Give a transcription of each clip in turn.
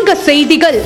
சங்க செய்திகள்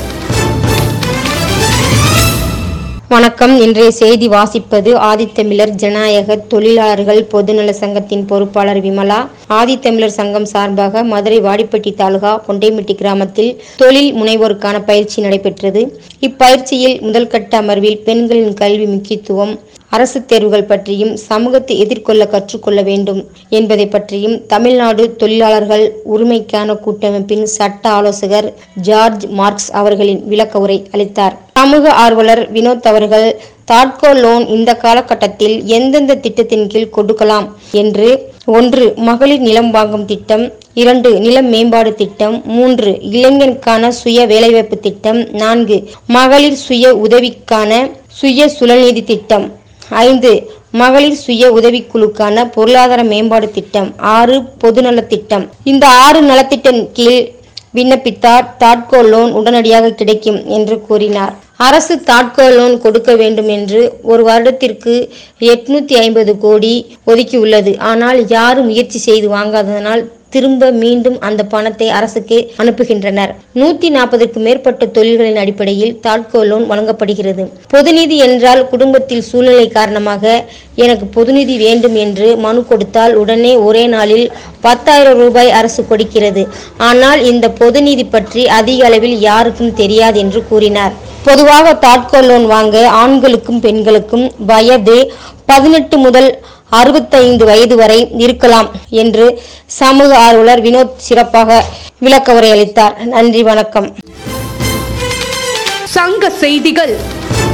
வணக்கம் இன்றைய செய்தி வாசிப்பது ஆதித்தமிழர் ஜனநாயக தொழிலாளர்கள் பொதுநல சங்கத்தின் பொறுப்பாளர் விமலா ஆதித்தமிழர் சங்கம் சார்பாக மதுரை வாடிப்பட்டி தாலுகா கொண்டைமிட்டி கிராமத்தில் தொழில் முனைவோருக்கான பயிற்சி நடைபெற்றது இப்பயிற்சியில் முதல் கட்ட அமர்வில் பெண்களின் கல்வி முக்கியத்துவம் அரசு தேர்வுகள் பற்றியும் சமூகத்தை எதிர்கொள்ள கற்றுக்கொள்ள வேண்டும் என்பதை பற்றியும் தமிழ்நாடு தொழிலாளர்கள் உரிமைக்கான கூட்டமைப்பின் சட்ட ஆலோசகர் ஜார்ஜ் மார்க்ஸ் அவர்களின் விளக்க உரை அளித்தார் சமூக ஆர்வலர் வினோத் அவர்கள் தாட்கோ லோன் இந்த காலகட்டத்தில் எந்தெந்த திட்டத்தின் கீழ் கொடுக்கலாம் என்று ஒன்று மகளிர் நிலம் வாங்கும் திட்டம் இரண்டு நிலம் மேம்பாடு திட்டம் மூன்று இளைஞருக்கான சுய வேலைவாய்ப்பு திட்டம் நான்கு மகளிர் சுய உதவிக்கான சுய சுழல்நிதி திட்டம் ஐந்து மகளிர் சுய உதவிக்குழுக்கான பொருளாதார மேம்பாடு திட்டம் ஆறு பொதுநல திட்டம் இந்த ஆறு நலத்திட்டம் கீழ் விண்ணப்பித்தார் தாட்கோ லோன் உடனடியாக கிடைக்கும் என்று கூறினார் அரசு தாட்கோ லோன் கொடுக்க வேண்டும் என்று ஒரு வருடத்திற்கு எட்நூத்தி ஐம்பது கோடி ஒதுக்கியுள்ளது ஆனால் யாரும் முயற்சி செய்து வாங்காததனால் திரும்ப மீண்டும் அந்த பணத்தை அரசுக்கு அனுப்புகின்றனர் நூத்தி நாற்பதுக்கும் மேற்பட்ட தொழில்களின் அடிப்படையில் தாட்கோ லோன் வழங்கப்படுகிறது பொதுநிதி என்றால் குடும்பத்தில் சூழ்நிலை காரணமாக எனக்கு பொதுநிதி வேண்டும் என்று மனு கொடுத்தால் உடனே ஒரே நாளில் பத்தாயிரம் ரூபாய் அரசு கொடுக்கிறது ஆனால் இந்த பொதுநிதி பற்றி அதிக அளவில் யாருக்கும் தெரியாது என்று கூறினார் பொதுவாக தாட்கோ லோன் வாங்க ஆண்களுக்கும் பெண்களுக்கும் வயது பதினெட்டு முதல் அறுபத்தைந்து வயது வரை இருக்கலாம் என்று சமூக ஆர்வலர் வினோத் சிறப்பாக விளக்க உரை அளித்தார் நன்றி வணக்கம் சங்க செய்திகள்